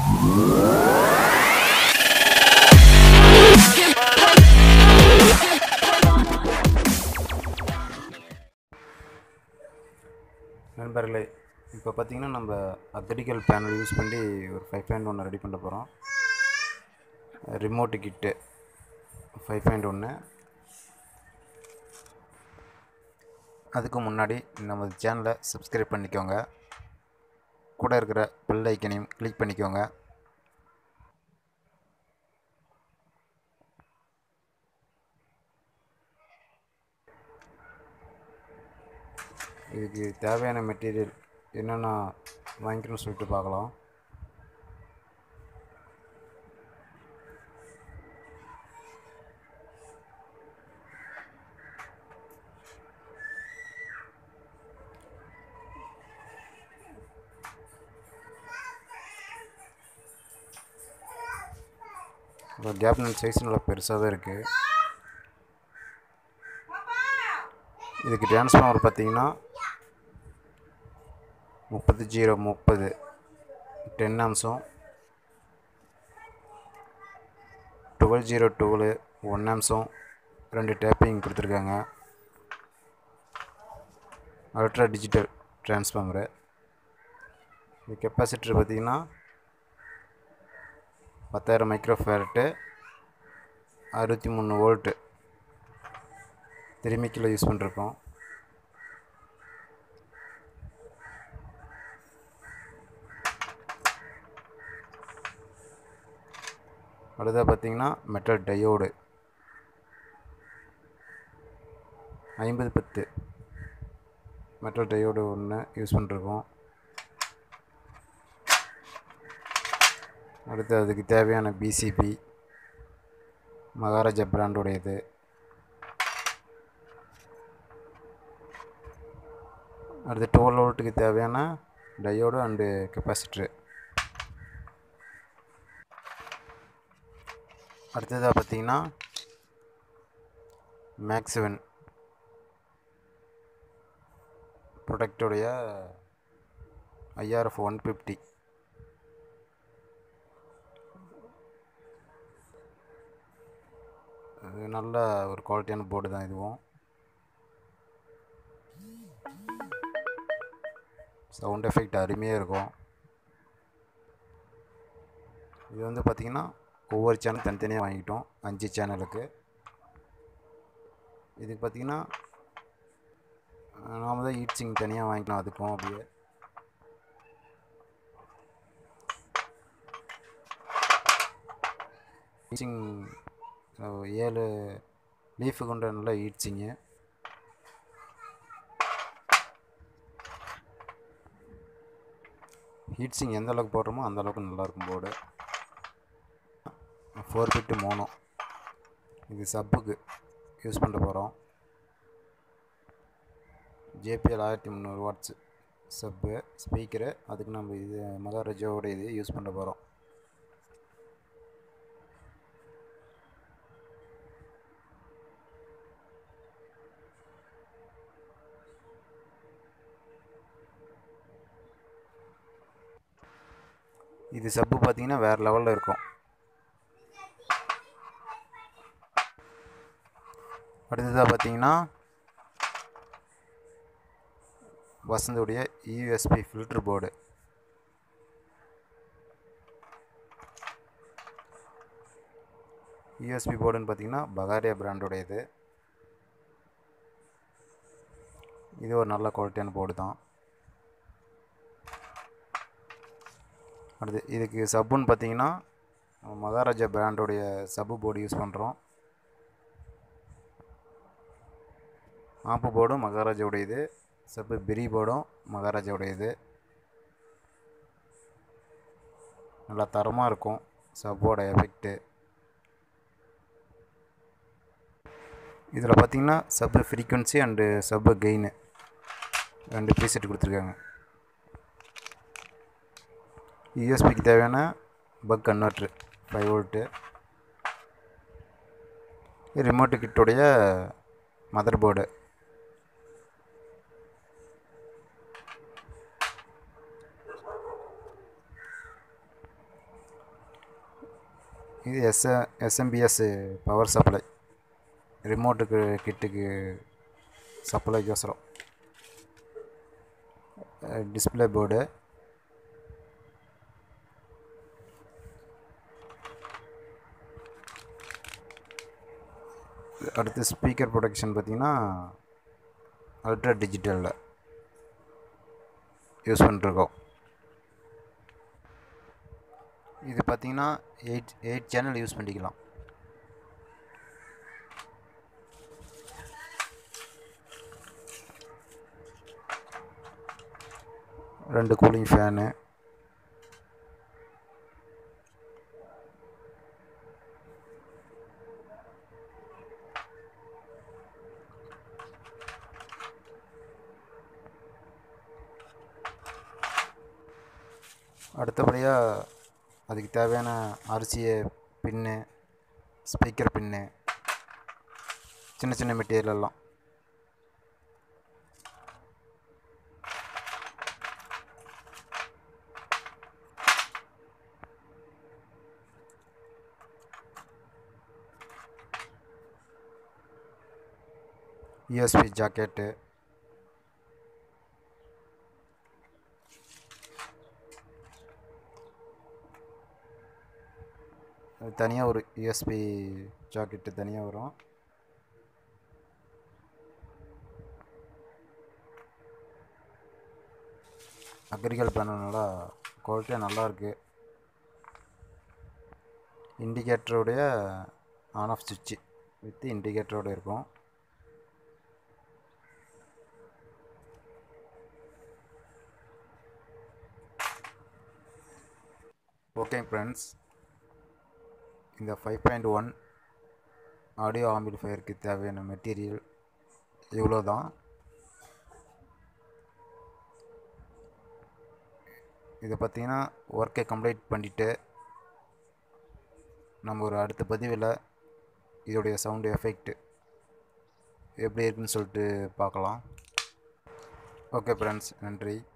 நண்பர்களே இப்போ பார்த்தீங்கன்னா நம்ம அக்ரிகல் பேனல் யூஸ் பண்ணி ஒரு ஃபைவ் பாயிண்ட் ஒன்று ரெடி பண்ண போகிறோம் ரிமோட்டு கிட்டு ஃபைவ் பாயிண்ட் ஒன்று அதுக்கு முன்னாடி நம்ம சேனலை சப்ஸ்கிரைப் பண்ணிக்கோங்க கூட இருக்கிற பெல் ஐக்கனையும் கிளிக் பண்ணிக்கோங்க இதுக்கு தேவையான மெட்டீரியல் என்னென்ன வாங்கிக்கணும்னு சொல்லிட்டு பார்க்கலாம் இப்போ கேப் நட் சைஸ் நல்லா பெருசாக தான் இருக்குது இதுக்கு டிரான்ஸ்ஃபார்மர் பார்த்தீங்கன்னா முப்பது ஜீரோ முப்பது டென் ஆம்ஸும் டுவெல் ஜீரோ டுவெல் ஒன் ஆம்ஸும் ரெண்டு டேப்பிங் கொடுத்துருக்காங்க அல்ட்ரா டிஜிட்டல் டிரான்ஸ்ஃபார்மரு இது கெப்பாசிட்டர் பார்த்தீங்கன்னா பத்தாயிரம் மைக்ரோ ஃபேரட்டு அறுபத்தி மூணு வோல்ட்டு திரும்பிக்கில் யூஸ் பண்ணிருக்கோம் அடுத்தது பார்த்தீங்கன்னா மெட்டல் டயோடு ஐம்பது பத்து மெட்டல் டயோடு ஒன்று யூஸ் பண்ணிருக்கோம் அடுத்து அதுக்கு தேவையான பிசிபி மகாராஜா பிராண்டுடையது அடுத்து டுவெல் வோல்ட்டுக்கு தேவையான டயோடு அண்டு கெப்பாசிட்ரு அடுத்ததாக பார்த்தீங்கன்னா மேக்ஸிவன் ப்ரொடக்டோடைய ஐஆர்எஃப் ஒன் ஃபிஃப்டி இது நல்ல ஒரு குவாலிட்டியான போர்டு தான் இதுவும் சவுண்ட் எஃபெக்ட் அருமையாக இருக்கும் இது வந்து பார்த்திங்கன்னா ஒவ்வொரு சேனல் தனித்தனியாக வாங்கிட்டோம் அஞ்சு சேனலுக்கு இதுக்கு பார்த்திங்கன்னா நாம தான் ஈட்ஸிங் தனியாக வாங்கிக்கலாம் அதுக்கும் அப்படியே ஈட்ஸிங் ஏழு லீஃபு கொண்ட நல்ல ஈட்ஸிங்கு ஹீட்ஸிங் எந்த அளவுக்கு போடுறோமோ அந்த அளவுக்கு நல்லாயிருக்கும் போர்டு ஃபோர் பிட்டு மோனோ இது சப்புக்கு யூஸ் பண்ண போகிறோம் ஜேபிஎல் ஆயிரத்தி முந்நூறு வாட்ஸு சப்பு ஸ்பீக்கரு அதுக்கு நம்ம இது மகாராஜாவோட இது யூஸ் பண்ண போகிறோம் இது சப்பு பார்த்தீங்கன்னா வேறு லெவலில் இருக்கும் அடுத்ததாக பார்த்தீங்கன்னா வசந்தோடைய யூஎஸ்பி ஃபில்ட்ரு போர்டு யூஎஸ்பி போர்டுன்னு பார்த்தீங்கன்னா பகாரியா பிராண்டோடையது இது ஒரு நல்ல குவாலிட்டியான போர்டு தான் அடுத்து இதுக்கு சப்புன்னு பார்த்தீங்கன்னா மகாராஜா பிராண்டோடைய சப்பு போர்டு யூஸ் பண்ணுறோம் ஆப்பு போர்டும் மகாராஜாவுடையது சப்பு பிரி போர்டும் மகாராஜாவுடையது நல்லா தரமாக இருக்கும் சப்போட எஃபெக்ட்டு இதில் பார்த்தீங்கன்னா sub frequency and sub gain ரெண்டு ப்ரீசெட் கொடுத்துருக்காங்க யூஎஸ்பிக்கு தேவையான buck converter five volt remote கிட்டுடைய மதர் போர்டு இது எஸ் எஸ்எம்பிஎஸ் பவர் சப்ளை ரிமோட்டுக்கு கிட்டுக்கு சப்ளைக்கோசரம் டிஸ்பிளே போர்டு அடுத்து ஸ்பீக்கர் ப்ரொடக்ஷன் பார்த்திங்கன்னா அல்ட்ரா டிஜிட்டலில் யூஸ் பண்ணிருக்கோம் இது பார்த்திங்கன்னா எயிட் எயிட் சேனல் யூஸ் பண்ணிக்கலாம் ரெண்டு கூலிங் ஃபேனு அடுத்தபடியாக அதுக்கு தேவையான அரிசியை பின்னு ஸ்பீக்கர் பின்னு சின்ன சின்ன மெட்டீரியல் எல்லாம் யூஎஸ்பி ஜாக்கெட்டு தனியாக ஒரு யூஎஸ்பி ஜாக்கெட்டு தனியாக வரும் அக்ரிகல் பேனல் நல்லா குவாலிட்டியாக நல்லாயிருக்கு இண்டிகேட்டருடைய ஆன் ஆஃப் சுவிட்சு வித் இண்டிகேட்டரோடு இருக்கும் ஓகே ஃப்ரெண்ட்ஸ் இந்த ஃபைவ் பாயிண்ட் ஒன் ஆடியோ ஆம்பிளிஃபையருக்கு தேவையான மெட்டீரியல் இவ்வளோ தான் இதை பார்த்தீங்கன்னா ஒர்க்கை கம்ப்ளீட் பண்ணிவிட்டு நம்ம ஒரு அடுத்த பதிவில் இதோடைய சவுண்டு எஃபெக்ட் எப்படி இருக்குன்னு சொல்லிட்டு பார்க்கலாம் ஓகே ஃப்ரெண்ட்ஸ் நன்றி